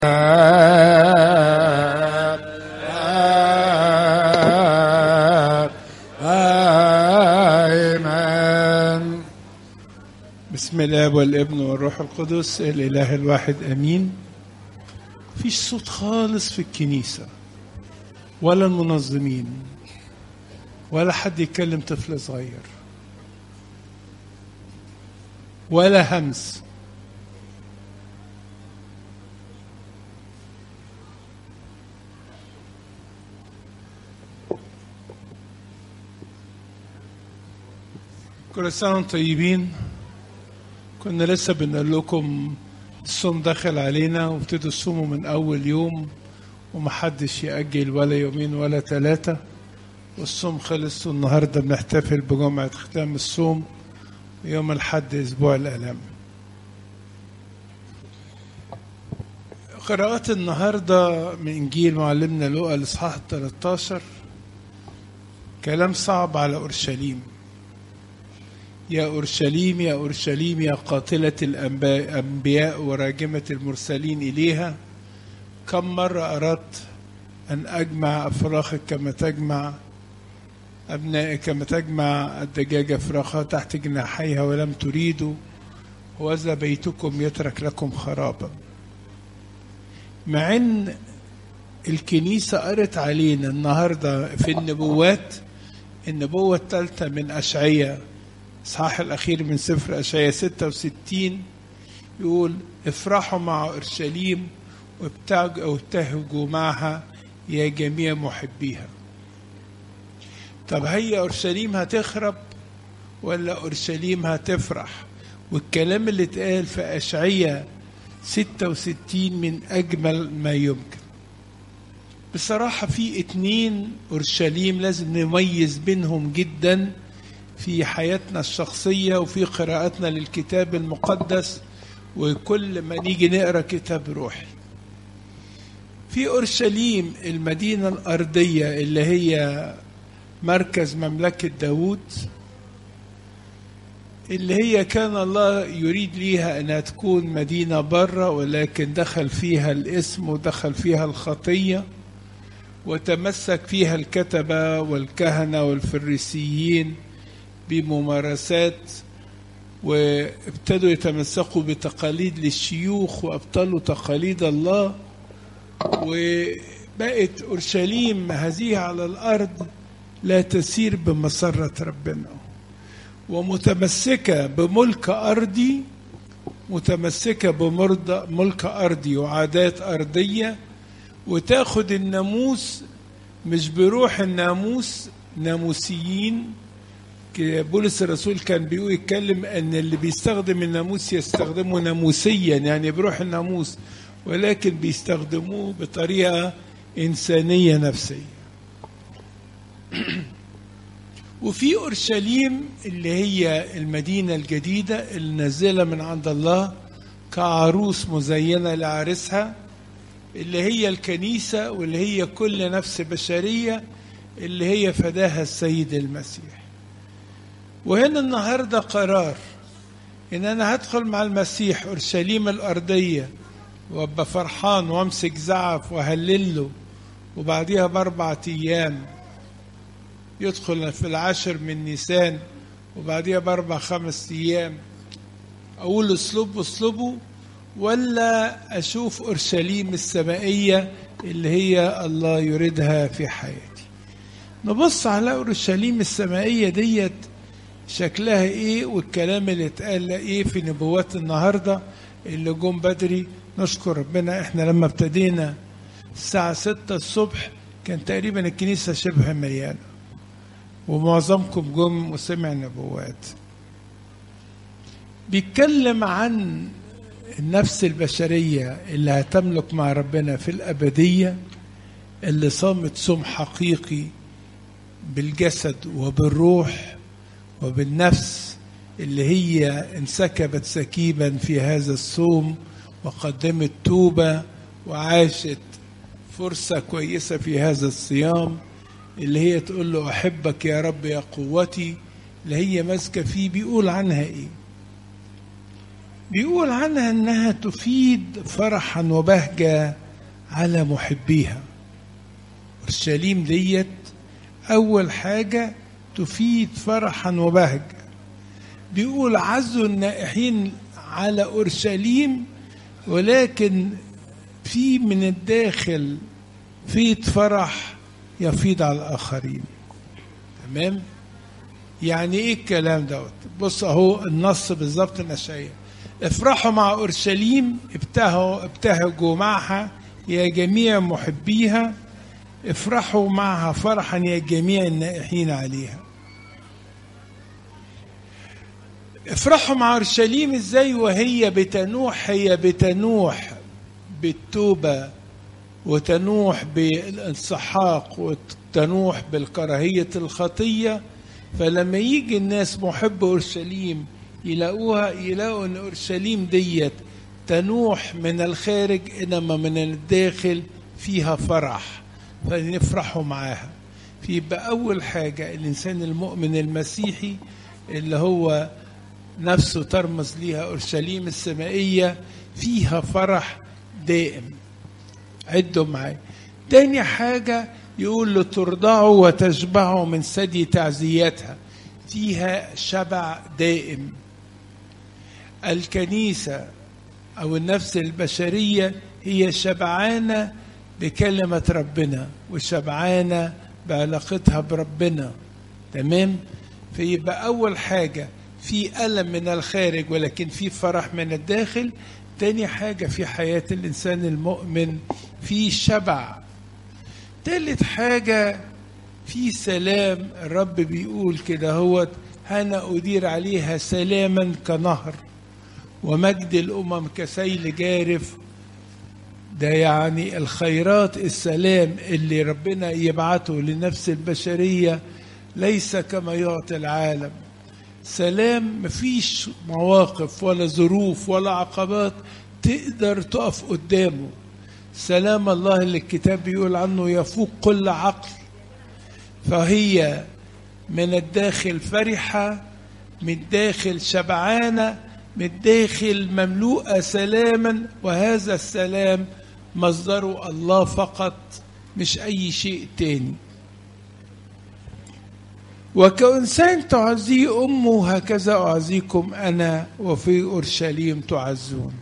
آمين بسم الله والابن والروح القدس الإله الواحد أمين فيش صوت خالص في الكنيسة ولا المنظمين ولا حد يكلم طفل صغير ولا همس كل سنة وانتم طيبين كنا لسه بنقول لكم الصوم دخل علينا وابتدوا الصوم من أول يوم ومحدش يأجل ولا يومين ولا ثلاثة والصوم خلص والنهاردة بنحتفل بجمعة ختام الصوم ويوم الحد أسبوع الآلام قراءات النهاردة من إنجيل معلمنا لوقا الإصحاح 13 كلام صعب على أورشليم يا أورشليم يا أورشليم يا قاتلة الأنبياء وراجمة المرسلين إليها كم مرة أردت أن أجمع أفراخك كما تجمع أبنائك كما تجمع الدجاجة فراخها تحت جناحيها ولم تريدوا وذا بيتكم يترك لكم خرابا مع ان الكنيسة قرت علينا النهاردة في النبوات النبوة الثالثة من أشعية إصحاح الأخير من سفر أشعية 66 يقول افرحوا مع أورشليم وابتهجوا معها يا جميع محبيها طب هي أورشليم هتخرب ولا أورشليم هتفرح والكلام اللي اتقال في أشعية 66 من أجمل ما يمكن بصراحة في اتنين أورشليم لازم نميز بينهم جدا في حياتنا الشخصية وفي قراءتنا للكتاب المقدس وكل ما نيجي نقرا كتاب روحي في أورشليم المدينة الأرضية اللي هي مركز مملكة داوود اللي هي كان الله يريد ليها أنها تكون مدينة برة ولكن دخل فيها الاسم ودخل فيها الخطية وتمسك فيها الكتبة والكهنة والفريسيين بممارسات وابتدوا يتمسكوا بتقاليد للشيوخ وابطلوا تقاليد الله وبقت اورشليم هذه على الارض لا تسير بمسره ربنا ومتمسكه بملك ارضي متمسكه بملك ارضي وعادات ارضيه وتاخد الناموس مش بروح الناموس ناموسيين بولس الرسول كان بيقول يتكلم ان اللي بيستخدم الناموس يستخدمه ناموسيا يعني بروح الناموس ولكن بيستخدموه بطريقه انسانيه نفسيه وفي اورشليم اللي هي المدينه الجديده النازله من عند الله كعروس مزينه لعريسها اللي هي الكنيسه واللي هي كل نفس بشريه اللي هي فداها السيد المسيح وهنا النهارده قرار ان انا هدخل مع المسيح اورشليم الارضيه وابقى فرحان وامسك زعف وهلله وبعديها باربع ايام يدخل في العاشر من نيسان وبعديها باربع خمس ايام اقول اسلبوا اسلبوا ولا اشوف اورشليم السمائيه اللي هي الله يريدها في حياتي نبص على اورشليم السمائيه ديت شكلها ايه والكلام اللي اتقال ايه في نبوات النهارده اللي جم بدري نشكر ربنا احنا لما ابتدينا الساعة ستة الصبح كان تقريبا الكنيسة شبه مليانة ومعظمكم جم وسمع نبوات بيتكلم عن النفس البشرية اللي هتملك مع ربنا في الأبدية اللي صامت صوم حقيقي بالجسد وبالروح وبالنفس اللي هي انسكبت سكيبا في هذا الصوم وقدمت توبة وعاشت فرصة كويسة في هذا الصيام اللي هي تقول له أحبك يا رب يا قوتي اللي هي ماسكة فيه بيقول عنها إيه بيقول عنها انها تفيد فرحا وبهجه على محبيها اورشليم ديت اول حاجه تفيد فرحا وبهجه بيقول عزوا النائحين على اورشليم ولكن في من الداخل فيض فرح يفيض على الاخرين تمام يعني ايه الكلام دوت بص اهو النص بالظبط انا شايف افرحوا مع اورشليم ابتهوا ابتهجوا معها يا جميع محبيها افرحوا معها فرحا يا جميع النائحين عليها افرحوا مع اورشليم ازاي وهي بتنوح هي بتنوح بالتوبه وتنوح بالانسحاق وتنوح بالكراهيه الخطيه فلما يجي الناس محب اورشليم يلاقوها يلاقوا ان اورشليم ديت تنوح من الخارج انما من الداخل فيها فرح فنفرحوا معاها فيبقى اول حاجه الانسان المؤمن المسيحي اللي هو نفسه ترمز ليها اورشليم السمائيه فيها فرح دائم عدوا معايا تاني حاجه يقول له ترضعوا وتشبعوا من ثدي تعزيتها فيها شبع دائم الكنيسه او النفس البشريه هي شبعانه بكلمه ربنا وشبعانه بعلاقتها بربنا تمام فيبقى اول حاجه في الم من الخارج ولكن في فرح من الداخل تاني حاجه في حياه الانسان المؤمن في شبع تالت حاجه في سلام الرب بيقول كده هو انا ادير عليها سلاما كنهر ومجد الامم كسيل جارف ده يعني الخيرات السلام اللي ربنا يبعته لنفس البشريه ليس كما يعطي العالم سلام مفيش مواقف ولا ظروف ولا عقبات تقدر تقف قدامه سلام الله اللي الكتاب بيقول عنه يفوق كل عقل فهي من الداخل فرحة من الداخل شبعانة من الداخل مملوءة سلاما وهذا السلام مصدره الله فقط مش أي شيء تاني وكإنسان تعزيه أمه هكذا أعزيكم أنا وفي أورشليم تعزون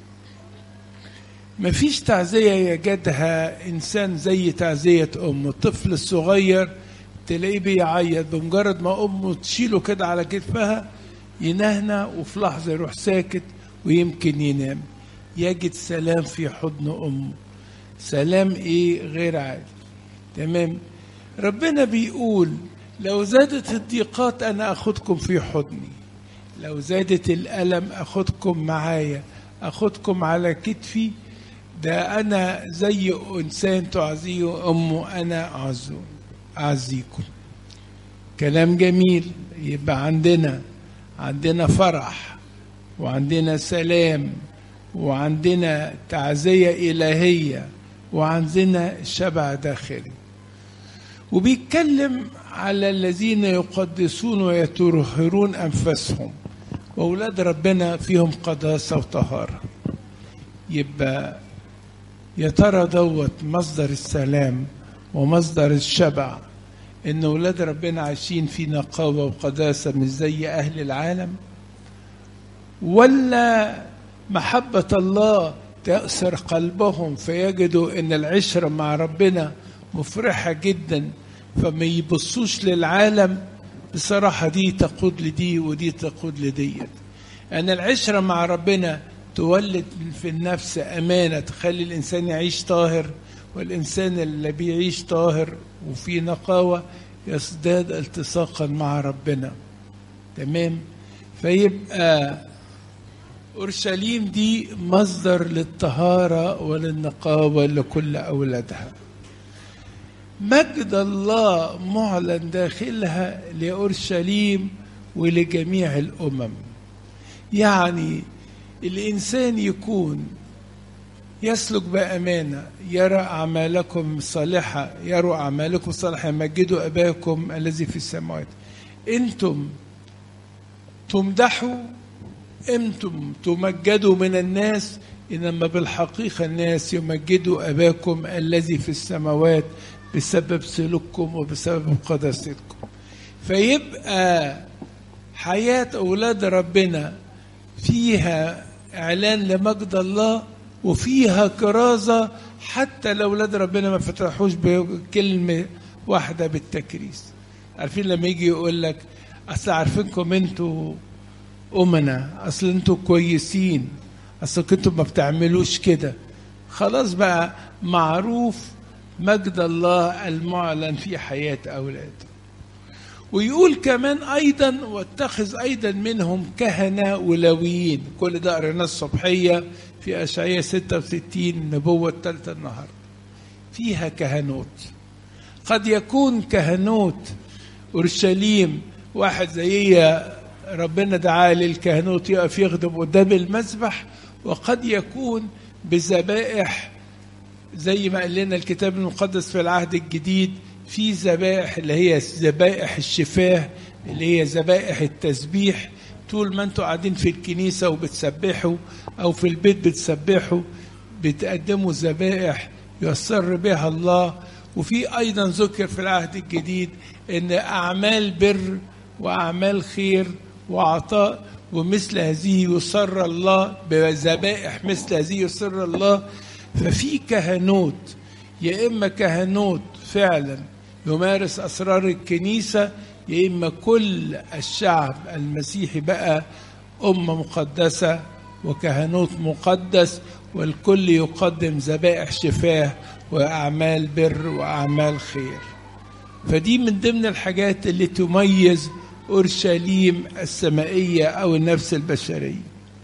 مفيش تعزية يجدها إنسان زي تعزية أمه الطفل الصغير تلاقيه بيعيط بمجرد ما أمه تشيله كده على كتفها ينهنى وفي لحظة يروح ساكت ويمكن ينام يجد سلام في حضن أمه سلام إيه غير عادي تمام ربنا بيقول لو زادت الضيقات أنا أخدكم في حضني لو زادت الألم أخدكم معايا أخدكم على كتفي ده أنا زي إنسان تعزيه أمه أنا أعزون أعزيكم كلام جميل يبقى عندنا عندنا فرح وعندنا سلام وعندنا تعزية إلهية وعندنا شبع داخلي وبيتكلم على الذين يقدسون ويطهرون أنفسهم وأولاد ربنا فيهم قداسة وطهارة يبقى يا ترى دوت مصدر السلام ومصدر الشبع ان اولاد ربنا عايشين في نقاوه وقداسه مش زي اهل العالم ولا محبه الله تأثر قلبهم فيجدوا ان العشره مع ربنا مفرحه جدا فما يبصوش للعالم بصراحه دي تقود لدي ودي تقود لديت ان العشره مع ربنا تولد في النفس امانه تخلي الانسان يعيش طاهر والإنسان اللي بيعيش طاهر وفي نقاوة يزداد التصاقا مع ربنا تمام فيبقى أورشليم دي مصدر للطهارة وللنقاوة لكل أولادها مجد الله معلن داخلها لأورشليم ولجميع الأمم يعني الإنسان يكون يسلك بأمانة يرى أعمالكم صالحة يروا أعمالكم صالحة يمجدوا أباكم الذي في السماوات أنتم تمدحوا انتم تمجدوا من الناس انما بالحقيقه الناس يمجدوا اباكم الذي في السماوات بسبب سلوككم وبسبب قداستكم فيبقى حياه اولاد ربنا فيها اعلان لمجد الله وفيها كرازه حتى لو اولاد ربنا ما فتحوش بكلمه واحده بالتكريس عارفين لما يجي يقول لك اصل عارفينكم انتوا امنا اصل انتوا كويسين اصل كنتوا ما بتعملوش كده خلاص بقى معروف مجد الله المعلن في حياه اولاده ويقول كمان ايضا واتخذ ايضا منهم كهنه ولويين كل ده قريناه الصبحيه في اشعياء 66 النبوه الثالثه النهارده فيها كهنوت قد يكون كهنوت اورشليم واحد زي ربنا دعاه للكهنوت يقف يخدم قدام المذبح وقد يكون بذبائح زي ما قال لنا الكتاب المقدس في العهد الجديد في ذبائح اللي هي ذبائح الشفاه اللي هي ذبائح التسبيح طول ما انتوا قاعدين في الكنيسه وبتسبحوا او في البيت بتسبحوا بتقدموا ذبائح يسر بها الله وفي ايضا ذكر في العهد الجديد ان اعمال بر واعمال خير وعطاء ومثل هذه يسر الله بذبائح مثل هذه يسر الله ففي كهنوت يا اما كهنوت فعلا يمارس اسرار الكنيسه يا اما كل الشعب المسيحي بقى امه مقدسه وكهنوت مقدس والكل يقدم ذبائح شفاه واعمال بر واعمال خير فدي من ضمن الحاجات اللي تميز اورشليم السمائيه او النفس البشريه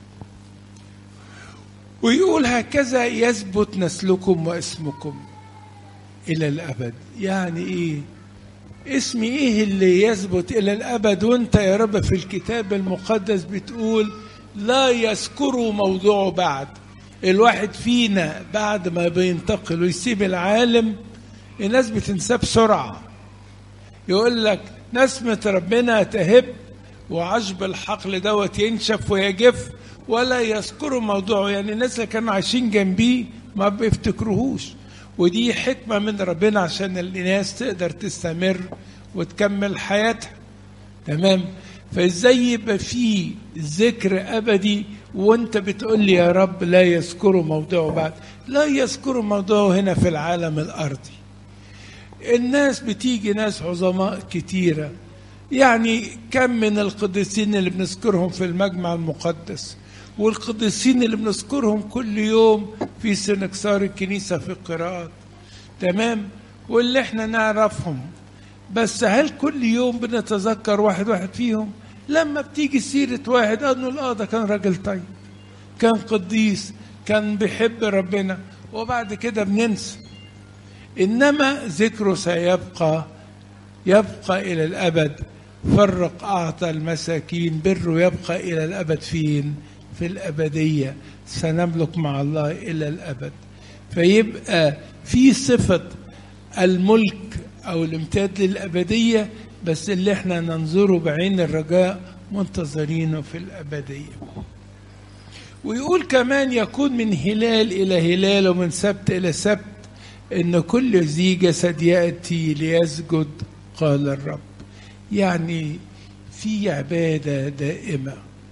ويقول هكذا يثبت نسلكم واسمكم الى الابد يعني ايه اسم ايه اللي يثبت الى الابد وانت يا رب في الكتاب المقدس بتقول لا يذكروا موضوعه بعد الواحد فينا بعد ما بينتقل ويسيب العالم الناس بتنساه بسرعه يقول لك نسمة ربنا تهب وعشب الحقل دوت ينشف ويجف ولا يذكروا موضوعه يعني الناس اللي كانوا عايشين جنبيه ما بيفتكروهوش ودي حكمة من ربنا عشان الناس تقدر تستمر وتكمل حياتها تمام فازاي يبقى في ذكر ابدي وانت بتقول لي يا رب لا يذكروا موضوعه بعد لا يذكروا موضوعه هنا في العالم الارضي الناس بتيجي ناس عظماء كتيرة يعني كم من القديسين اللي بنذكرهم في المجمع المقدس والقديسين اللي بنذكرهم كل يوم في سنكسار الكنيسة في القراءات تمام واللي احنا نعرفهم بس هل كل يوم بنتذكر واحد واحد فيهم لما بتيجي سيرة واحد قالوا اه ده كان راجل طيب كان قديس كان بيحب ربنا وبعد كده بننسى انما ذكره سيبقى يبقى الى الابد فرق اعطى المساكين بره يبقى الى الابد فين في الابديه سنملك مع الله الى الابد فيبقى في صفه الملك او الامتداد للابديه بس اللي احنا ننظره بعين الرجاء منتظرينه في الابديه ويقول كمان يكون من هلال الى هلال ومن سبت الى سبت ان كل ذي جسد ياتي ليسجد قال الرب يعني في عباده دائمه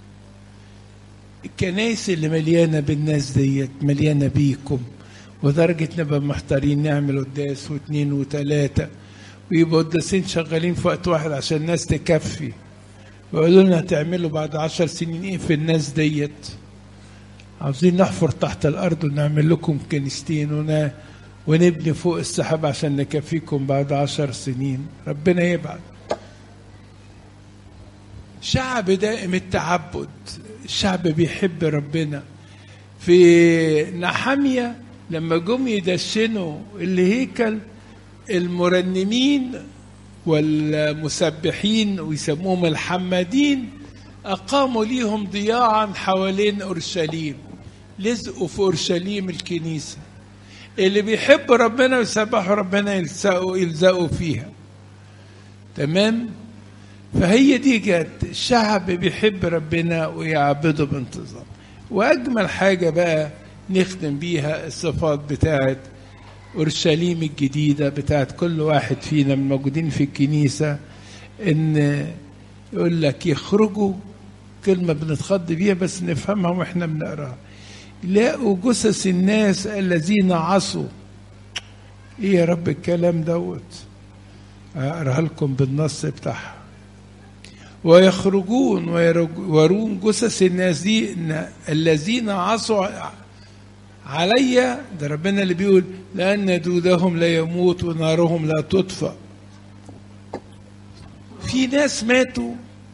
الكنائس اللي مليانه بالناس ديت مليانه بيكم ودرجه نبقى محتارين نعمل قداس واثنين وثلاثه ويبقوا قداسين شغالين في وقت واحد عشان الناس تكفي ويقولوا لنا هتعملوا بعد عشر سنين ايه في الناس ديت عاوزين نحفر تحت الارض ونعمل لكم كنيستين ون... ونبني فوق السحاب عشان نكفيكم بعد عشر سنين ربنا يبعد شعب دائم التعبد الشعب بيحب ربنا في نحمية لما جم يدشنوا الهيكل المرنمين والمسبحين ويسموهم الحمادين أقاموا ليهم ضياعا حوالين أورشليم لزقوا في أورشليم الكنيسة اللي بيحب ربنا ويسبحوا ربنا يلزقوا يلزقوا فيها تمام فهي دي جت الشعب بيحب ربنا ويعبده بانتظام واجمل حاجه بقى نختم بيها الصفات بتاعت اورشليم الجديده بتاعت كل واحد فينا من الموجودين في الكنيسه ان يقول لك يخرجوا كلمه بنتخض بيها بس نفهمها واحنا بنقراها يلاقوا جثث الناس الذين عصوا ايه يا رب الكلام دوت اقراها لكم بالنص بتاعها ويخرجون ويرون جثث الناس دي الذين عصوا علي ده ربنا اللي بيقول لأن دودهم لا يموت ونارهم لا تطفأ في ناس ماتوا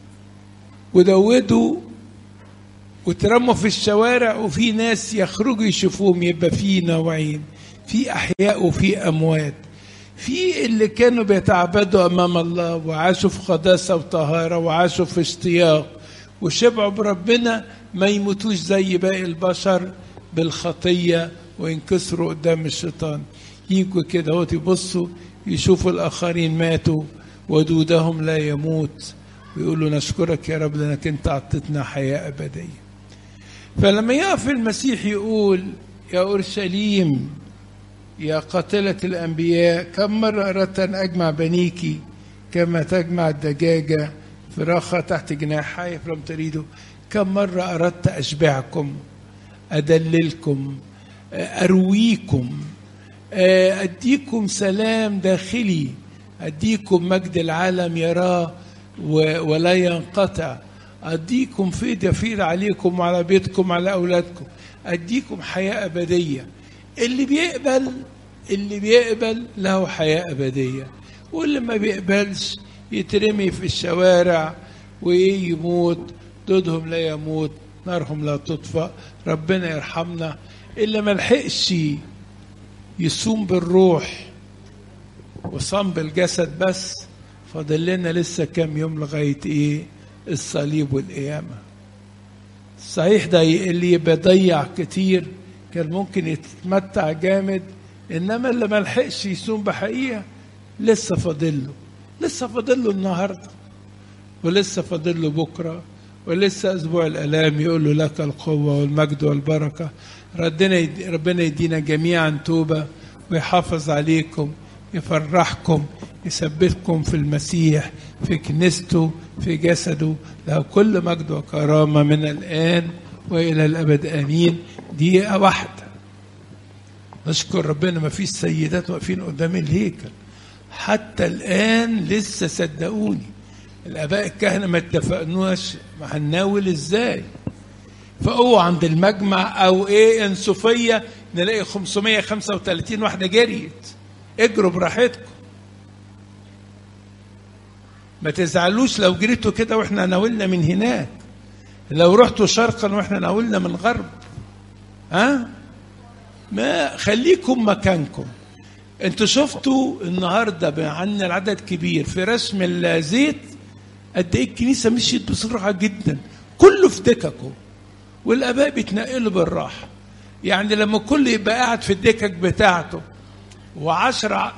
ودودوا وترموا في الشوارع وفي ناس يخرجوا يشوفوهم يبقى في نوعين في أحياء وفي أموات في اللي كانوا بيتعبدوا امام الله وعاشوا في قداسه وطهاره وعاشوا في اشتياق وشبعوا بربنا ما يموتوش زي باقي البشر بالخطيه وينكسروا قدام الشيطان يجوا كده اهوت يبصوا يشوفوا الاخرين ماتوا ودودهم لا يموت ويقولوا نشكرك يا رب لانك انت اعطيتنا حياه ابديه فلما يقف المسيح يقول يا اورشليم يا قاتلة الأنبياء كم مرة أردت أن أجمع بنيك كما تجمع الدجاجة فراخة تحت جناحي فلم تريدوا كم مرة أردت أشبعكم أدللكم أرويكم أديكم سلام داخلي أديكم مجد العالم يراه ولا ينقطع أديكم فيض يفيض عليكم وعلى بيتكم وعلى أولادكم أديكم حياة أبدية اللي بيقبل اللي بيقبل له حياة أبدية واللي ما بيقبلش يترمي في الشوارع ويموت ضدهم لا يموت نارهم لا تطفأ ربنا يرحمنا اللي ما لحقش يصوم بالروح وصام بالجسد بس فاضل لنا لسه كام يوم لغاية ايه الصليب والقيامة صحيح ده اللي يبقى ضيع كتير كان ممكن يتمتع جامد انما اللي ما لحقش يصوم بحقيقه لسه فاضل له لسه فاضل له النهارده ولسه فاضل له بكره ولسه اسبوع الالام يقول له لك القوه والمجد والبركه ربنا يدي ربنا يدينا جميعا توبه ويحافظ عليكم يفرحكم يثبتكم في المسيح في كنيسته في جسده له كل مجد وكرامه من الان والى الابد امين دقيقه واحده نشكر ربنا ما فيش سيدات واقفين قدام الهيكل حتى الان لسه صدقوني الاباء الكهنه ما اتفقناش هنناول ازاي فاوعوا عند المجمع او ايه ان صوفيا نلاقي 535 واحده جريت اجروا براحتكم ما تزعلوش لو جريتوا كده واحنا ناولنا من هناك لو رحتوا شرقا واحنا ناولنا من غرب ها ما خليكم مكانكم انتوا شفتوا النهارده عندنا العدد كبير في رسم الزيت قد ايه الكنيسه مشيت بسرعه جدا كله في دككه والاباء بيتنقلوا بالراحه يعني لما كل يبقى قاعد في الدكك بتاعته وعشرة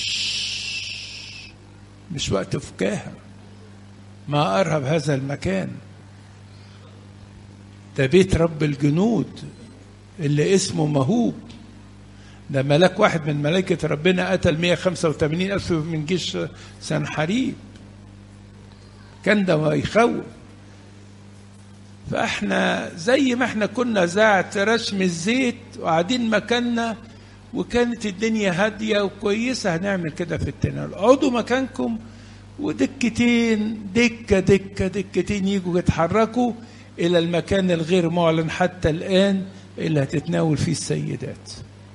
مش وقت فكاهه ما ارهب هذا المكان ده بيت رب الجنود اللي اسمه مهوب ده ملاك واحد من ملائكة ربنا قتل 185 ألف من جيش سنحريب كان ده يخوف فاحنا زي ما احنا كنا زاعة رشم الزيت وقاعدين مكاننا وكانت الدنيا هادية وكويسة هنعمل كده في التناول اقعدوا مكانكم ودكتين دكة دكة دكتين يجوا يتحركوا إلى المكان الغير معلن حتى الآن اللي هتتناول فيه السيدات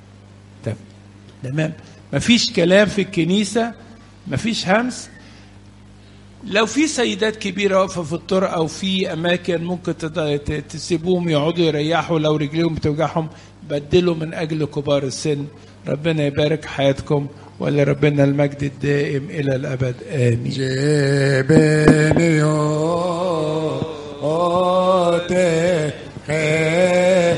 تمام مفيش كلام في الكنيسة مفيش همس لو في سيدات كبيرة واقفة في الطرق أو في أماكن ممكن تسيبوهم يقعدوا يريحوا لو رجليهم بتوجعهم بدلوا من أجل كبار السن ربنا يبارك حياتكم ولربنا المجد الدائم إلى الأبد آمين جبنيو أوتي